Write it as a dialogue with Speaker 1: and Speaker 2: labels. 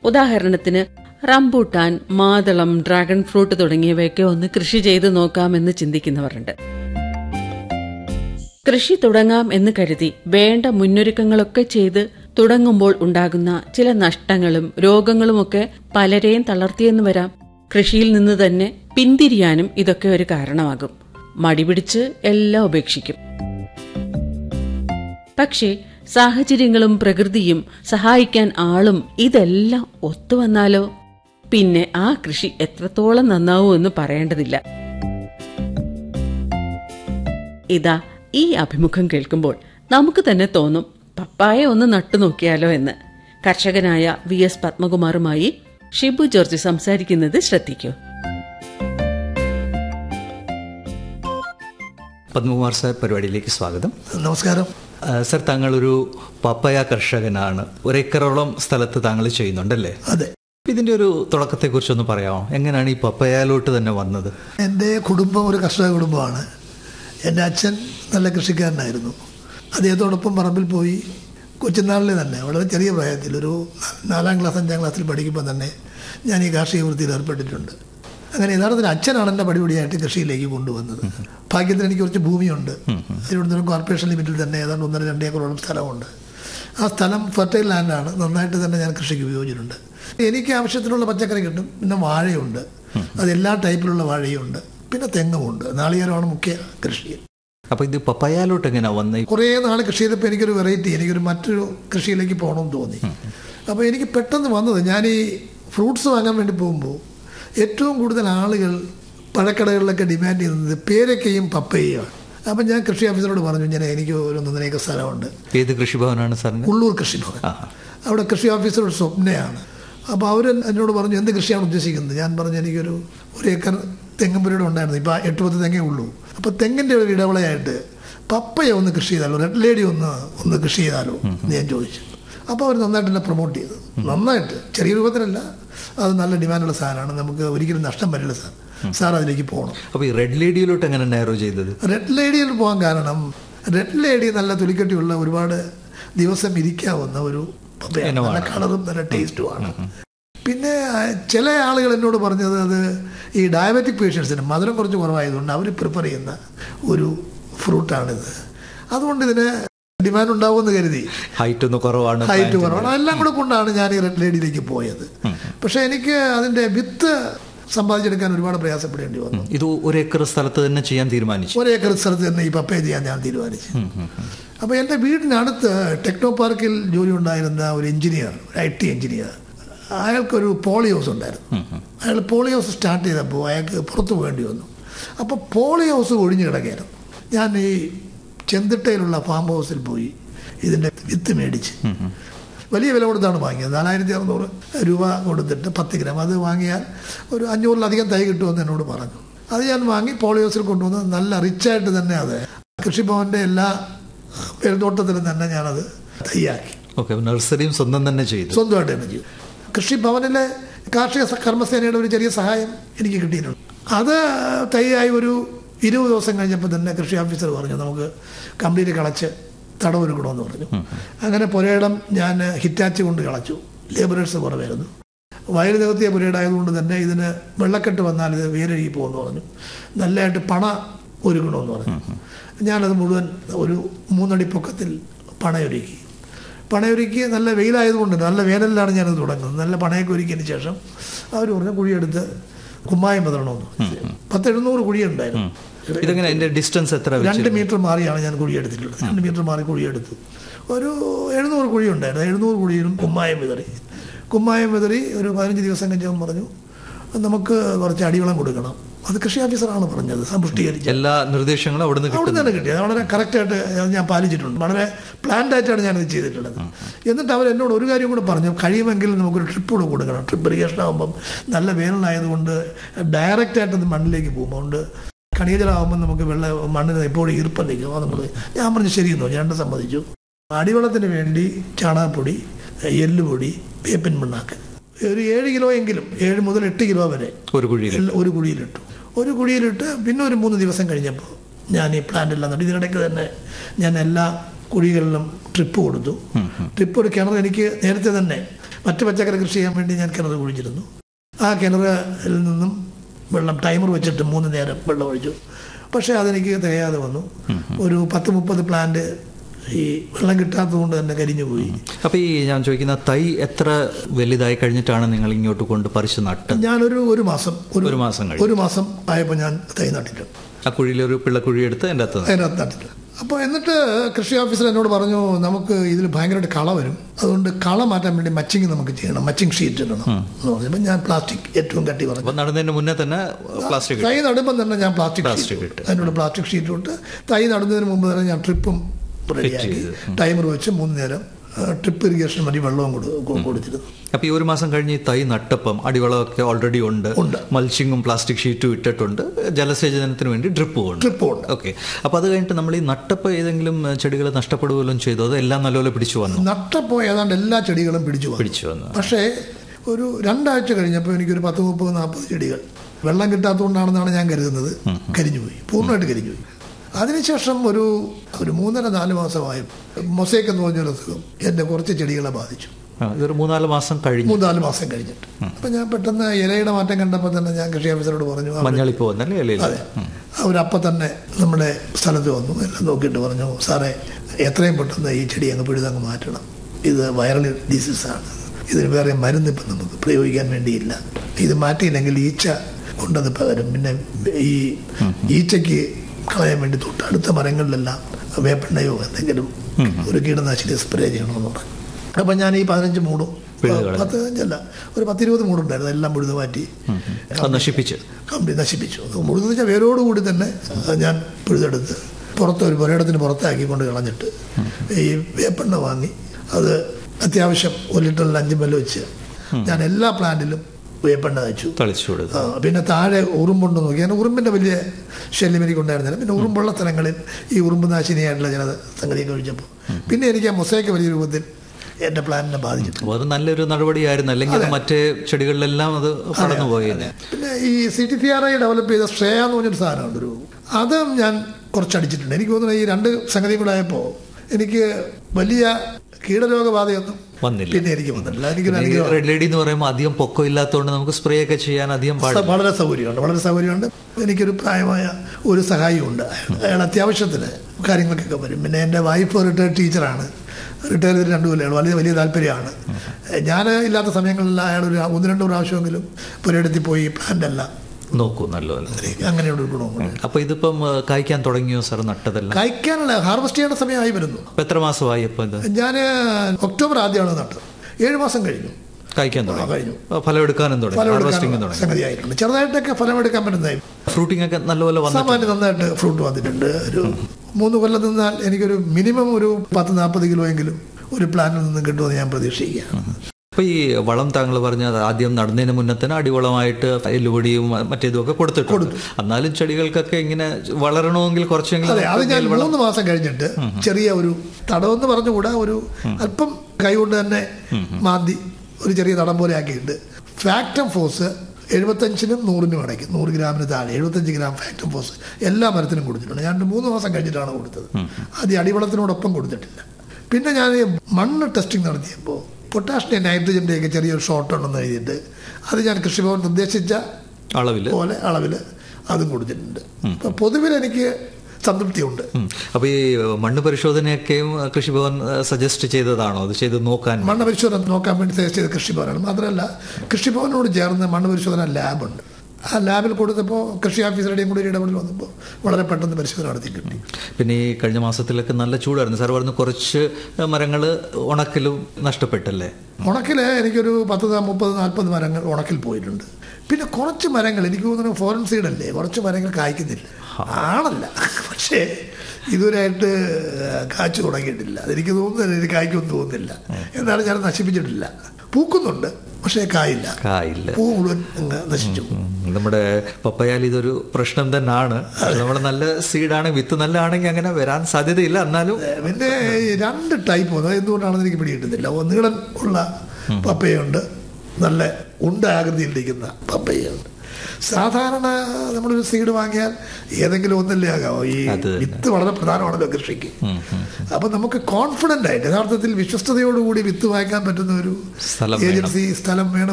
Speaker 1: ഉദാഹരണത്തിന് rambutan മാതളം dragon fruit തുടങ്ങിയവയൊക്കെ ഒന്ന് കൃഷി ചെയ്തു നോക്കാമെന്ന് ചിന്തിക്കുന്നവരുണ്ട് കൃഷി തുടങ്ങാം എന്ന് കരുതി വേണ്ട മുന്നൊരുക്കങ്ങളൊക്കെ ചെയ്ത് തുടങ്ങുമ്പോൾ ഉണ്ടാകുന്ന ചില നഷ്ടങ്ങളും രോഗങ്ങളുമൊക്കെ പലരെയും തളർത്തിയെന്ന് വരാം കൃഷിയിൽ നിന്ന് തന്നെ പിന്തിരിയാനും ഇതൊക്കെ ഒരു കാരണമാകും മടിപിടിച്ച് എല്ലാം ഉപേക്ഷിക്കും പക്ഷേ സാഹചര്യങ്ങളും പ്രകൃതിയും സഹായിക്കാൻ ആളും ഇതെല്ലാം ഒത്തുവന്നാലോ പിന്നെ ആ കൃഷി എത്രത്തോളം നന്നാവുമെന്ന് പറയേണ്ടതില്ല ഇതാ ഈ അഭിമുഖം കേൾക്കുമ്പോൾ നമുക്ക് തന്നെ തോന്നും പപ്പായ ഒന്ന് നട്ടു നോക്കിയാലോ എന്ന് കർഷകനായ വി എസ് പത്മകുമാറുമായി ഷിബു ജോർജ് സംസാരിക്കുന്നത് ശ്രദ്ധിക്കൂ
Speaker 2: പത്മകുമാർ സാർ പരിപാടിയിലേക്ക് സ്വാഗതം
Speaker 3: നമസ്കാരം
Speaker 2: ആ, സർ താങ്കളൊരു പപ്പയ കർഷകനാണ് ഒരേക്കറോളം സ്ഥലത്ത് താങ്കൾ ചെയ്യുന്നുണ്ടല്ലേ
Speaker 3: അതെ
Speaker 2: ഇതിന്റെ ഒരു തുടക്കത്തെക്കുറിച്ചൊന്ന് പറയാമോ എങ്ങനെയാണ് ഈ പപ്പയയിലോട്ട് തന്നെ വന്നത്
Speaker 3: എൻ്റെ കുടുംബം ഒരു കർഷക കുടുംബമാണ് എൻ്റെ അച്ഛൻ നല്ല കൃഷിക്കാരനായിരുന്നു അദ്ദേഹത്തോടൊപ്പം പറമ്പിൽ പോയി കൊച്ചുനാളിൽ തന്നെ വളരെ ചെറിയ പ്രായത്തിൽ ഒരു നാലാം ക്ലാസ് അഞ്ചാം ക്ലാസ്സിൽ പഠിക്കുമ്പോൾ തന്നെ ഞാൻ ഈ കാർഷിക വൃത്തിയിൽ ഏർപ്പെട്ടിട്ടുണ്ട് അങ്ങനെ യഥാർത്ഥത്തിൽ അച്ഛനാണ് എന്നെ പടിപടിയായിട്ട് കൃഷിയിലേക്ക് കൊണ്ടുവന്നത് ഭാഗ്യത്തിന് എനിക്ക് കുറച്ച് ഭൂമിയുണ്ട് തിരുവനന്തപുരം കോർപ്പറേഷൻ ലിമിറ്റിൽ തന്നെ ഏതാണ്ട് ഒന്നര രണ്ട് ഏക്കറോളം സ്ഥലമുണ്ട് ആ സ്ഥലം ഫെർട്ടൈൽ ലാൻഡാണ് നന്നായിട്ട് തന്നെ ഞാൻ കൃഷിക്ക് ഉപയോഗിച്ചിട്ടുണ്ട് എനിക്ക് ആവശ്യത്തിനുള്ള പച്ചക്കറി കിട്ടും പിന്നെ വാഴയുണ്ട് അത് എല്ലാ ടൈപ്പിലുള്ള വാഴയുണ്ട് പിന്നെ തെങ്ങുമുണ്ട് നാളികേരമാണ് മുഖ്യ കൃഷി
Speaker 2: അപ്പൊ ഇത് പപ്പയയിലോട്ട് എങ്ങനെയാ വന്നത്
Speaker 3: കുറേ നാൾ കൃഷി ചെയ്തപ്പോൾ എനിക്കൊരു വെറൈറ്റി എനിക്കൊരു മറ്റൊരു കൃഷിയിലേക്ക് പോകണമെന്ന് തോന്നി അപ്പോൾ എനിക്ക് പെട്ടെന്ന് വന്നത് ഞാൻ ഈ ഫ്രൂട്ട്സ് വാങ്ങാൻ വേണ്ടി പോകുമ്പോൾ ഏറ്റവും കൂടുതൽ ആളുകൾ പഴക്കടകളിലൊക്കെ ഡിമാൻഡ് ചെയ്യുന്നത് പേരക്കയും പപ്പയുമാണ് അപ്പം ഞാൻ കൃഷി ഓഫീസറോട് പറഞ്ഞു ഞാൻ എനിക്ക് ഒരു ഒന്നരേക്കർ സ്ഥലമുണ്ട്
Speaker 2: ഏത് കൃഷിഭവനാണ് സാറിന്
Speaker 3: ഉള്ളൂർ കൃഷിഭവൻ അവിടെ കൃഷി ഓഫീസർ ഒരു സ്വപ്നയാണ് അപ്പോൾ അവർ എന്നോട് പറഞ്ഞു എന്ത് കൃഷിയാണ് ഉദ്ദേശിക്കുന്നത് ഞാൻ പറഞ്ഞു എനിക്കൊരു ഒരു ഏക്കർ തെങ്ങും പുരയുടെ ഉണ്ടായിരുന്നു ഇപ്പോൾ എട്ട് പത്ത് തെങ്ങേ ഉള്ളൂ അപ്പോൾ തെങ്ങിൻ്റെ ഒരു ഇടവിളയായിട്ട് പപ്പയ ഒന്ന് കൃഷി ചെയ്താലോ റെഡ് ലേഡി ഒന്ന് ഒന്ന് കൃഷി ചെയ്താലോ എന്ന് ഞാൻ ചോദിച്ചു അപ്പോൾ അവർ നന്നായിട്ട് എന്നെ പ്രൊമോട്ട് ചെയ്തു നന്നായിട്ട് ചെറിയ രൂപത്തിലല്ല അത് നല്ല ഡിമാൻഡുള്ള സാധനമാണ് നമുക്ക് ഒരിക്കലും നഷ്ടം വരില്ല സാർ സാർ അതിലേക്ക് പോകണം
Speaker 2: അപ്പൊ ഈ റെഡ് ലേഡിയിലോട്ട് എങ്ങനെ നാരോ ചെയ്തത്
Speaker 3: റെഡ് ലേഡിയിൽ പോകാൻ കാരണം റെഡ് ലേഡി നല്ല തുലിക്കട്ടിയുള്ള ഒരുപാട് ദിവസം ഇരിക്കാവുന്ന ഒരു പപ്പയാണ്. നല്ല കളറും നല്ല ടേസ്റ്റുമാണ് പിന്നെ ആ, ചില ആളുകൾ എന്നോട് പറഞ്ഞത് അത് ഈ ഡയബറ്റിക് പേഷ്യൻസിന് മധുരം കുറച്ച് കുറവായതുകൊണ്ട് അവർ പ്രിഫർ ചെയ്യുന്ന ഒരു ഫ്രൂട്ടാണിത് അതുകൊണ്ട് ഇതിന് ഡിമാൻഡ് ഉണ്ടാവുമെന്ന് കരുതി
Speaker 2: ഹൈറ്റ് ഒന്ന് കുറവാണ്
Speaker 3: ഹൈറ്റ് കുറവാണ് അതെല്ലാം കൂടെ കൊണ്ടാണ് ഞാൻ ഈ റെഡ് ലേഡിയിലേക്ക് പോയത് പക്ഷെ എനിക്ക് അതിൻ്റെ വിത്ത് സമ്പാദിച്ചെടുക്കാൻ ഒരുപാട് പ്രയാസപ്പെടേണ്ടി വന്നു
Speaker 2: ഇത് ഒരു ഏക്കർ സ്ഥലത്ത് തന്നെ ചെയ്യാൻ തീരുമാനിച്ചു
Speaker 3: ഒരേ ഏക്കർ സ്ഥലത്ത് തന്നെ ഈ പപ്പയ ചെയ്യാൻ ഞാൻ തീരുമാനിച്ചു അപ്പോൾ എൻ്റെ വീടിനടുത്ത് ടെക്നോ പാർക്കിൽ ജോലി ഉണ്ടായിരുന്ന ഒരു എഞ്ചിനീയർ ഐ ടി എഞ്ചിനീയർ അയാൾക്കൊരു പോളി ഹൗസ് ഉണ്ടായിരുന്നു അയാൾ പോളി ഹൗസ് സ്റ്റാർട്ട് ചെയ്തപ്പോൾ അയാൾക്ക് പുറത്ത് പോകേണ്ടി വന്നു അപ്പോൾ പോളി ഹൗസ് ഒഴിഞ്ഞു കിടക്കുകയായിരുന്നു ഞാൻ ഈ ചെന്തിട്ടയിലുള്ള ഫാം ഹൗസിൽ പോയി ഇതിൻ്റെ വിത്ത് മേടിച്ച് വലിയ വില കൊടുത്താണ് വാങ്ങിയത് നാലായിരത്തി അറുന്നൂറ് രൂപ കൊടുത്തിട്ട് പത്ത് ഗ്രാം അത് വാങ്ങിയാൽ ഒരു അഞ്ഞൂറിലധികം തൈ കിട്ടുമെന്ന് എന്നോട് പറഞ്ഞു അത് ഞാൻ വാങ്ങി പോളിയോസിൽ കൊണ്ടുവന്ന് നല്ല റിച്ചായിട്ട് തന്നെ അത് കൃഷിഭവൻ്റെ എല്ലാ പെരുന്തോട്ടത്തിലും തന്നെ ഞാനത് തയ്യാക്കി
Speaker 2: ഓക്കെ നഴ്സറിയും സ്വന്തം തന്നെ ചെയ്തു
Speaker 3: സ്വന്തമായിട്ട് തന്നെ ചെയ്തു കൃഷിഭവനിലെ കാർഷിക സ- കർമ്മസേനയുടെ ഒരു ചെറിയ സഹായം എനിക്ക് കിട്ടിയിട്ടുണ്ട് അത് തൈയായി ഒരു ഇരുപത് ദിവസം കഴിഞ്ഞപ്പോൾ തന്നെ കൃഷി ഓഫീസർ പറഞ്ഞു നമുക്ക് കംപ്ലീറ്റ് കളച്ച് തടവൊരുക്കണമെന്ന് പറഞ്ഞു അങ്ങനെ പുരയിടം ഞാൻ ഹിറ്റാച്ച് കൊണ്ട് കളച്ചു ലേബറേഴ്സ് കുറവായിരുന്നു വയൽ നികത്തിയ പുരയിടായതുകൊണ്ട് തന്നെ ഇതിന് വെള്ളക്കെട്ട് വന്നാൽ ഇത് വേരഴുകി പോകുമെന്ന് പറഞ്ഞു നല്ലതായിട്ട് പണ ഒരുക്കണമെന്ന് പറഞ്ഞു ഞാനത് മുഴുവൻ ഒരു മൂന്നടി പൊക്കത്തിൽ പണയൊരുക്കി പണയൊരുക്കി നല്ല വെയിലായതുകൊണ്ട് നല്ല വേനലിലാണ് ഞാനത് തുടങ്ങുന്നത് നല്ല പണയൊക്കെ ഒരുക്കിയതിന് ശേഷം അവർ പറഞ്ഞു കുഴിയെടുത്ത് കുമ്മായം പതണമെന്ന് പത്ത് എഴുന്നൂറ് കുഴിയുണ്ടായിരുന്നു
Speaker 2: ഇതെങ്ങനെ അതിന്റെ ഡിസ്റ്റൻസ് എത്ര വെച്ച്
Speaker 3: രണ്ട് മീറ്റർ മാറിയാണ് ഞാൻ കുഴിയെടുത്തിട്ടുള്ളത് രണ്ട് മീറ്റർ മാറി കുഴിയെടുത്തു ഒരു എഴുന്നൂറ് കുഴി ഉണ്ടായിരുന്നു എഴുന്നൂറ് കുഴിയിലും കുമ്മായം വിതറി കുമ്മായം വിതറി ഒരു പതിനഞ്ച് ദിവസം കഴിഞ്ഞപ്പോൾ പറഞ്ഞു നമുക്ക് കുറച്ച് അടിവളം കൊടുക്കണം അത് കൃഷി ഓഫീസറാണ് പറഞ്ഞത് സമ്പുഷ്ടീകരിച്ച്
Speaker 2: എല്ലാ നിർദ്ദേശങ്ങളും അവിടുന്ന്
Speaker 3: അവിടെ
Speaker 2: കിട്ടുന്നു
Speaker 3: തന്നെ കിട്ടിയത് വളരെ കറക്റ്റായിട്ട് ഞാൻ പാലിച്ചിട്ടുണ്ട് വളരെ പ്ലാൻഡ് ആയിട്ടാണ് ഞാനിത് ചെയ്തിട്ടുള്ളത് എന്നിട്ട് അവർ എന്നോട് ഒരു കാര്യം കൂടെ പറഞ്ഞു കഴിയുമെങ്കിൽ നമുക്കൊരു ട്രിപ്പ് കൂടെ കൊടുക്കണം ട്രിപ്പ് ഇറിഗേഷൻ ആകുമ്പം നല്ല വേനലായതുകൊണ്ട് ഡയറക്റ്റായിട്ട് അത് മണ്ണിലേക്ക് പോകും അതുകൊണ്ട് കണിയജലമാകുമ്പോൾ നമുക്ക് വെള്ള മണ്ണിന് എപ്പോഴും ഈർപ്പം നിൽക്കും അത് നമ്മൾ ഞാൻ പറഞ്ഞു ശരിയെന്നോ ഞാൻ രണ്ട് സമ്മതിച്ചു അടിവളത്തിന് വേണ്ടി ചാണകപ്പൊടി എല്ലുപൊടി വേപ്പിൻ പിണ്ണാക്ക് ഒരു ഏഴ് കിലോ എങ്കിലും ഏഴ് മുതൽ എട്ട് കിലോ വരെ
Speaker 2: ഒരു കുഴിയിൽ
Speaker 3: എല്ലാം ഒരു കുഴിയിലിട്ടു ഒരു കുഴിയിലിട്ട് പിന്നെ ഒരു മൂന്ന് ദിവസം കഴിഞ്ഞപ്പോൾ ഞാൻ ഈ പ്ലാന്റ് എല്ലാം നട്ടു ഇതിനിടയ്ക്ക് തന്നെ ഞാൻ എല്ലാ കുഴികളിലും ട്രിപ്പ് കൊടുത്തു ട്രിപ്പ് ഒരു കിണർ എനിക്ക് നേരത്തെ തന്നെ മറ്റ് പച്ചക്കറി കൃഷി ചെയ്യാൻ വേണ്ടി ഞാൻ കിണർ കുഴിച്ചിരുന്നു ആ കിണറിൽ നിന്നും വെള്ളം ടൈമർ വെച്ചിട്ട് മൂന്ന് നേരം വെള്ളം ഒഴിച്ചു പക്ഷേ അതെനിക്ക് തികയാതെ വന്നു ഒരു പത്ത് മുപ്പത് പ്ലാന്റ് ഈ വെള്ളം കിട്ടാത്തത് കൊണ്ട് തന്നെ കരിഞ്ഞു പോയി
Speaker 2: അപ്പൊ ഈ ഞാൻ ചോദിക്കുന്ന തൈ എത്ര വലുതായി കഴിഞ്ഞിട്ടാണ് നിങ്ങൾ ഇങ്ങോട്ട് കൊണ്ട് പറിച്ച് നട്ടത്
Speaker 3: ഞാനൊരു ഒരു മാസം
Speaker 2: ഒരു മാസം കഴിഞ്ഞു
Speaker 3: ഒരു മാസം ആയപ്പോൾ ഞാൻ തൈ നട്ടിട്ടുണ്ട്
Speaker 2: ആ കുഴിയിലൊരു പിള്ളക്കുഴി എടുത്ത് എൻ്റെ അകത്ത്
Speaker 3: അതിനകത്ത് നട്ടിട്ടുണ്ട് അപ്പോൾ എന്നിട്ട് കൃഷി ഓഫീസർ എന്നോട് പറഞ്ഞു നമുക്ക് ഇതിൽ ഭയങ്കരമായിട്ട് കള വരും അതുകൊണ്ട് കള മാറ്റാൻ വേണ്ടി മച്ചിങ് നമുക്ക് ചെയ്യണം മച്ചിങ് ഷീറ്റ് ഇടണം എന്ന് പറഞ്ഞപ്പോൾ ഞാൻ പ്ലാസ്റ്റിക് ഏറ്റവും കട്ടി പറഞ്ഞു
Speaker 2: അപ്പൊ നടുന്നതിന് മുന്നേ തന്നെ പ്ലാസ്റ്റിക്
Speaker 3: തൈ നടുമ്പം തന്നെ ഞാൻ പ്ലാസ്റ്റിക്
Speaker 2: Plastic
Speaker 3: ഷീറ്റ്
Speaker 2: ഇട്ട്.
Speaker 3: അതിനോട് പ്ലാസ്റ്റിക് ഷീറ്റ് ഇട്ട് തൈ നടുന്നതിന് മുമ്പ് തന്നെ ഞാൻ ട്രിപ്പും റെഡിയാക്കി
Speaker 2: ചെയ്ത്.
Speaker 3: ടൈമർ വെച്ച് മൂന്ന് നേരം ട്രിപ്പ് ഇറിഗേഷൻ മതി വെള്ളവും കൊടു കൊ- കൊടുത്തിരുന്നു
Speaker 2: അപ്പൊ ഈ ഒരു മാസം കഴിഞ്ഞ് ഈ തൈ നട്ടപ്പം അടിവളമൊക്കെ ഓൾറെഡി ഉണ്ട്
Speaker 3: ഉണ്ട്.
Speaker 2: മൽച്ചിങ്ങും പ്ലാസ്റ്റിക് ഷീറ്റും ഇട്ടിട്ടുണ്ട് ജലസേചനത്തിന് വേണ്ടി ഡ്രിപ്പും ഉണ്ട്
Speaker 3: ട്രിപ്പും ഉണ്ട്
Speaker 2: ഓക്കെ അപ്പൊ അത് കഴിഞ്ഞിട്ട് നമ്മൾ ഈ നട്ടപ്പ് ഏതെങ്കിലും ചെടികൾ നഷ്ടപ്പെടുകയും ചെയ്തു അത് എല്ലാം നല്ലപോലെ പിടിച്ചു വന്നു
Speaker 3: നട്ടപ്പോൾ ഏതാണ്ട് എല്ലാ ചെടികളും പിടിച്ചു വന്നു
Speaker 2: പിടിച്ചു വന്നു
Speaker 3: പക്ഷേ ഒരു രണ്ടാഴ്ച കഴിഞ്ഞപ്പോൾ എനിക്കൊരു പത്ത് മുപ്പത് നാൽപ്പത് ചെടികൾ വെള്ളം കിട്ടാത്തതുകൊണ്ടാണെന്നാണ് ഞാൻ കരുതുന്നത് കരിഞ്ഞുപോയി പൂർണ്ണമായിട്ട് കരിഞ്ഞുപോയി അതിനുശേഷം ഒരു ഒരു മൂന്നര നാല് മാസമായി മൊസൈക്ക് എന്ന് പറഞ്ഞൊരു അസുഖം എൻ്റെ കുറച്ച് ചെടികളെ ബാധിച്ചു
Speaker 2: ആ, ഇതൊരു മൂന്നാല് മാസം കഴിഞ്ഞു
Speaker 3: മൂന്നാല് മാസം കഴിഞ്ഞിട്ട് അപ്പം ഞാൻ പെട്ടെന്ന് ഇലയുടെ മാറ്റം കണ്ടപ്പോൾ തന്നെ ഞാൻ കൃഷി ഓഫീസറോട് പറഞ്ഞു അവർ-
Speaker 2: മഞ്ഞളിപ്പ് വന്നല്ലേ ഇലയിൽ
Speaker 3: അതെ അവരപ്പം തന്നെ നമ്മുടെ സ്ഥലത്ത് വന്നു എല്ലാം നോക്കിയിട്ട് പറഞ്ഞു സാറേ എത്രയും പെട്ടെന്ന് ഈ ചെടി അങ്ങ് പിഴുതങ്ങ് മാറ്റണം ഇത് വൈറൽ ഡിസീസാണ് ഇതിന് വേറെ മരുന്ന് ഇപ്പം നമുക്ക് പ്രയോഗിക്കാൻ വേണ്ടിയില്ല ഇത് മാറ്റിയില്ലെങ്കിൽ ഈച്ച കൊണ്ടത് പകരും പിന്നെ ഈ ഈച്ചയ്ക്ക് കളയാൻ വേണ്ടി തൊട്ടടുത്ത മരങ്ങളിലെല്ലാം വേപ്പെണ്ണയോ എന്തെങ്കിലും ഒരു കീടനാശിനി സ്പ്രേ ചെയ്യണമെന്ന് പറഞ്ഞു അപ്പം ഞാൻ ഈ പതിനഞ്ച് മൂടും
Speaker 2: പിഴുതുകളഞ്ഞു.
Speaker 3: പതിനഞ്ചല്ല ഒരു പത്തിരുപത് മൂടുണ്ടായിരുന്നു എല്ലാം പിഴുത് മാറ്റി
Speaker 2: അത് നശിപ്പിച്ച്
Speaker 3: കമ്പനി നശിപ്പിച്ചു അത് മുഴുവൻ വെച്ചാൽ വേരോടുകൂടി തന്നെ ഞാൻ പിഴുതെടുത്ത് പുറത്ത് ഒരു പുരയിടത്തിന് പുറത്താക്കിക്കൊണ്ട് കളഞ്ഞിട്ട് ഈ വേപ്പെണ്ണ വാങ്ങി അത് അത്യാവശ്യം ഒരു ലിറ്ററിൽ അഞ്ച് മെല്ല് വെച്ച് ഞാൻ എല്ലാ പ്ലാന്റിലും വേപ്പെണ്ണ വെച്ചു
Speaker 2: തളിച്ചു കൊടുത്തു
Speaker 3: ആ, പിന്നെ താഴെ ഉറുമ്പുണ്ട് നോക്കി ഞാൻ ഉറുമ്പിൻ്റെ വലിയ ശല്യം എനിക്ക് ഉണ്ടായിരുന്നില്ല പിന്നെ ഉറുമ്പുള്ള സ്ഥലങ്ങളിൽ ഈ ഉറുമ്പ് നാശിനിയായിട്ടുള്ള ചില സംഗതിയൊക്കെ ഒഴിച്ചപ്പോൾ പിന്നെ എനിക്ക് ആ മൊസൈക്ക് വലിയ രൂപത്തിൽ എൻ്റെ പ്ലാനിനെ ബാധിച്ചിട്ടുണ്ട്
Speaker 2: അപ്പോൾ അത് നല്ലൊരു നടപടിയായിരുന്നു അല്ലെങ്കിൽ അത് മറ്റേ ചെടികളിലെല്ലാം അത് കടന്നു പോയേനെ
Speaker 3: പിന്നെ ഈ C T C R I develop ചെയ്ത ശ്രേയ എന്ന് പറഞ്ഞൊരു സാധനമുണ്ട് ഒരു അതും ഞാൻ കുറച്ചടിച്ചിട്ടുണ്ട് എനിക്ക് തോന്നുന്നു ഈ രണ്ട് സംഗതിയും കൂടെ ആയപ്പോൾ എനിക്ക് വലിയ കീടരോഗബാധയൊന്നും
Speaker 2: വന്നില്ല
Speaker 3: പിന്നെ എനിക്ക് വന്നില്ല എനിക്കൊരു
Speaker 2: ഈ
Speaker 3: അനുഗ്രഹം
Speaker 2: റെഡ് ലേഡി എന്ന് പറയുമ്പോൾ അധികം പൊക്കം ഇല്ലാത്തതുകൊണ്ട് നമുക്ക് സ്പ്രേ ഒക്കെ ചെയ്യാൻ അധികം പാടില്ല
Speaker 3: വളരെ സൗകര്യമുണ്ട് വളരെ സൗകര്യമുണ്ട് എനിക്കൊരു പ്രായമായ ഒരു സഹായിയുണ്ട് അയാൾ അയാൾ അത്യാവശ്യത്തിന് കാര്യങ്ങൾക്കൊക്കെ വരും പിന്നെ എൻ്റെ വൈഫ് റിട്ടയർഡ് ടീച്ചറാണ് റിട്ടയർ ചെയ്തിട്ട് രണ്ടു കൊല്ലമാണ് വലിയ വലിയ താല്പര്യമാണ് ഞാൻ ഇല്ലാത്ത സമയങ്ങളിൽ അയാൾ ഒരു ഒന്ന് രണ്ട് പ്രാവശ്യമെങ്കിലും പുരയിടത്തിൽ പോയി പ്ലാന്റ് എല്ലാം
Speaker 2: നോക്കൂ നല്ലപോലെ
Speaker 3: അങ്ങനെയുള്ള ഒരു ഗുണമുണ്ട്
Speaker 2: അപ്പൊ ഇതിപ്പം ഏഹ്, കായ്ക്കാൻ തുടങ്ങിയോ സാർ നട്ടതെല്ലാം
Speaker 3: കഴിക്കാനുള്ള ഹാർവസ്റ്റ് ചെയ്യേണ്ട സമയമായി വരുന്നു
Speaker 2: അപ്പൊ എത്ര മാസമായി അപ്പൊ ഇത്
Speaker 3: ഞാൻ ഒക്ടോബർ ആദ്യമാണ് നട്ടത് ഏഴ് മാസം കഴിഞ്ഞു
Speaker 2: കായ്ക്കാൻ
Speaker 3: ആ,
Speaker 2: തുടങ്ങി
Speaker 3: കഴിഞ്ഞു
Speaker 2: ആ, ഫലം എടുക്കാനും തുടങ്ങി ഹാർവസ്റ്റിംഗ്
Speaker 3: ഫലമെടുക്കാൻ
Speaker 2: തുടങ്ങി
Speaker 3: സംഗതിയായിട്ടുണ്ട് ചെറുതായിട്ടൊക്കെ ഫലമെടുക്കാൻ പറ്റുന്നതായി
Speaker 2: ഫ്രൂട്ടിംഗ് ഒക്കെ നല്ലപോലെ വന്നു
Speaker 3: സാമാന്യം നന്നായിട്ട് ഫ്രൂട്ട് വന്നിട്ടുണ്ട് ഒരു മൂന്ന് കൊല്ലം നിന്നാൽ എനിക്കൊരു മിനിമം ഒരു പത്ത് നാൽപ്പത് കിലോ എങ്കിലും ഒരു പ്ലാനിൽ നിന്ന് കിട്ടുമെന്ന് ഞാൻ പ്രതീക്ഷിക്കുകയാണ്
Speaker 2: അപ്പൊ ഈ വളം താങ്കൾ പറഞ്ഞ ആദ്യം നടുന്നതിന് മുന്നേ തന്നെ അടിവളമായിട്ട് എല്ലുപൊടിയും മറ്റേതും ഒക്കെ കൊടുത്തിട്ടുണ്ട് എന്നാലും ചെടികൾക്കൊക്കെ ഇങ്ങനെ വളരണമെങ്കിൽ കുറച്ചെങ്കിലും
Speaker 3: അതെ അത് ഞാൻ മൂന്ന് മാസം കഴിഞ്ഞിട്ട് ചെറിയ ഒരു തടമെന്ന് പറഞ്ഞുകൂടാ ഒരു അല്പം കൈകൊണ്ട് തന്നെ മാന്തി ഒരു ചെറിയ തടം പോലെ ആക്കിയിട്ട് ഫാക്ടം ഫോസ് എഴുപത്തഞ്ചിനും നൂറിനും ഇടയ്ക്ക് നൂറ് ഗ്രാമിന് താഴെ എഴുപത്തഞ്ച് ഗ്രാം ഫാക്ടം ഫോസ് എല്ലാ മരത്തിനും കൊടുത്തിട്ടുണ്ട് ഞാൻ ഒരു മൂന്ന് മാസം കഴിഞ്ഞിട്ടാണ് കൊടുത്തത് ആദ്യം അടിവളത്തിനോടൊപ്പം കൊടുത്തിട്ടില്ല പിന്നെ ഞാൻ ഈ മണ്ണ് ടെസ്റ്റിംഗ് നടത്തിയപ്പോൾ പൊട്ടാഷിൻ്റെ നൈട്രജൻ്റെ ഒക്കെ ചെറിയൊരു ഷോർട്ട് ഉണ്ടെന്ന് എഴുതിയിട്ട് അത് ഞാൻ കൃഷിഭവൻ നിർദ്ദേശിച്ച
Speaker 2: അളവില്
Speaker 3: പോലെ അളവിൽ അതും കൊടുത്തിട്ടുണ്ട് അപ്പോൾ പൊതുവിൽ എനിക്ക് സംതൃപ്തിയുണ്ട്
Speaker 2: ഉം. അപ്പൊ ഈ മണ്ണ് പരിശോധനയൊക്കെയും കൃഷിഭവൻ സജസ്റ്റ് ചെയ്തതാണോ അത് ചെയ്ത് നോക്കാൻ
Speaker 3: മണ്ണ് പരിശോധന നോക്കാൻ വേണ്ടി സജസ്റ്റ് ചെയ്ത കൃഷിഭവനാണ് മാത്രമല്ല കൃഷിഭവനോട് ചേർന്ന് മണ്ണ് പരിശോധന ലാബുണ്ട് ആ ലാബിൽ കൊടുത്തപ്പോൾ കൃഷി ഓഫീസറുടെയും കൂടി ഒരു ഇടപെടൽ വന്നപ്പോൾ വളരെ പെട്ടെന്ന് പരിശോധന നടത്തി കിട്ടി
Speaker 2: പിന്നെ ഈ കഴിഞ്ഞ മാസത്തിലൊക്കെ നല്ല ചൂടായിരുന്നു സാർ പറഞ്ഞു കുറച്ച് മരങ്ങൾ ഉണക്കിലും നഷ്ടപ്പെട്ടല്ലേ
Speaker 3: ഉണക്കിൽ എനിക്കൊരു പത്ത് നാ- മുപ്പത് നാൽപ്പത് മരങ്ങൾ ഉണക്കിൽ പോയിട്ടുണ്ട് പിന്നെ കുറച്ച് മരങ്ങൾ എനിക്ക് തോന്നുന്നു ഫോറൻ സീഡല്ലേ കുറച്ച് മരങ്ങൾ കായ്ക്കുന്നില്ല ആണല്ല പക്ഷേ ഇതുവരെയായിട്ട് കാച്ചു തുടങ്ങിയിട്ടില്ല അതെനിക്ക് തോന്നുന്നില്ല എനിക്ക് കായ്ക്കുമെന്ന് തോന്നുന്നില്ല എന്നാലും ഞാൻ നശിപ്പിച്ചിട്ടില്ല പൂക്കുന്നുണ്ട് പക്ഷേ കായില്ല
Speaker 2: കായില്ല
Speaker 3: പൂ മുഴുവൻ അങ്ങ് നശിച്ചു
Speaker 2: ഉം. നമ്മുടെ പപ്പയാൽ ഇതൊരു പ്രശ്നം തന്നെയാണ് നമ്മൾ നല്ല സീഡാണ് വിത്ത് നല്ലതാണെങ്കിൽ അങ്ങനെ വരാൻ സാധ്യതയില്ല എന്നാലും
Speaker 3: പിന്നെ ഈ രണ്ട് ടൈപ്പ് വന്നു അത് എന്തുകൊണ്ടാണെന്ന് എനിക്ക് പിടികിട്ടുന്നില്ല ഒന്ന് നീളൻ ഉള്ള പപ്പയുണ്ട് നല്ല ഉണ്ട ആകൃതിയിലിരിക്കുന്ന പപ്പയുണ്ട് സാധാരണ നമ്മളൊരു സീഡ് വാങ്ങിയാൽ ഏതെങ്കിലും ഒന്നല്ലേ ആകാമോ ഈ
Speaker 2: അത് തന്നെ.
Speaker 3: വിത്ത് വളരെ പ്രധാനമാണല്ലോ കൃഷിക്ക് അപ്പൊ നമുക്ക് കോൺഫിഡന്റ് ആയിട്ട് യഥാർത്ഥത്തിൽ വിശ്വസ്തയോടുകൂടി വിത്ത് വാങ്ങിക്കാൻ പറ്റുന്ന ഒരു
Speaker 2: സ്ഥലം വേണം.
Speaker 3: ഏജൻസി സ്ഥലം വേണം